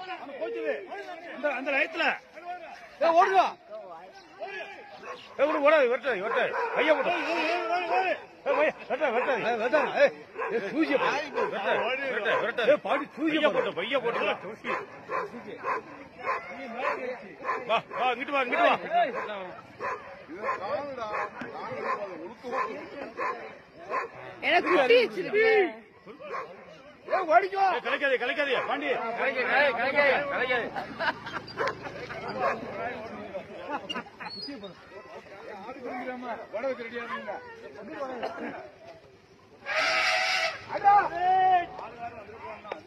போச்சுது அந்த அந்த லயத்துல ஏய், ஓடுவா ஏ கூட ஓடாது வெட்டாது வெட்டாது கைய போட்டு ஏ, வை, வெட்டாது வெட்டாது ஏய், வேண்டாம். ஏய், ஏய், சூசியை பாரு. வெட்டாது வெட்டாது வெட்டாது ஏய், பாடி சூசியை கைய பாரு. போட்டு பைய போட்டுக்கலாம் வா வா இங்கிட்டு வா இங்கிட்டு வா எனக்கு குட்டி வச்சிருக்கு ஏய், ஓடிக்கோ ஏய், கலைக்காதே கலைக்காதே பாண்டி வடவுக்கு ரெடியா இருந்தீங்க அடா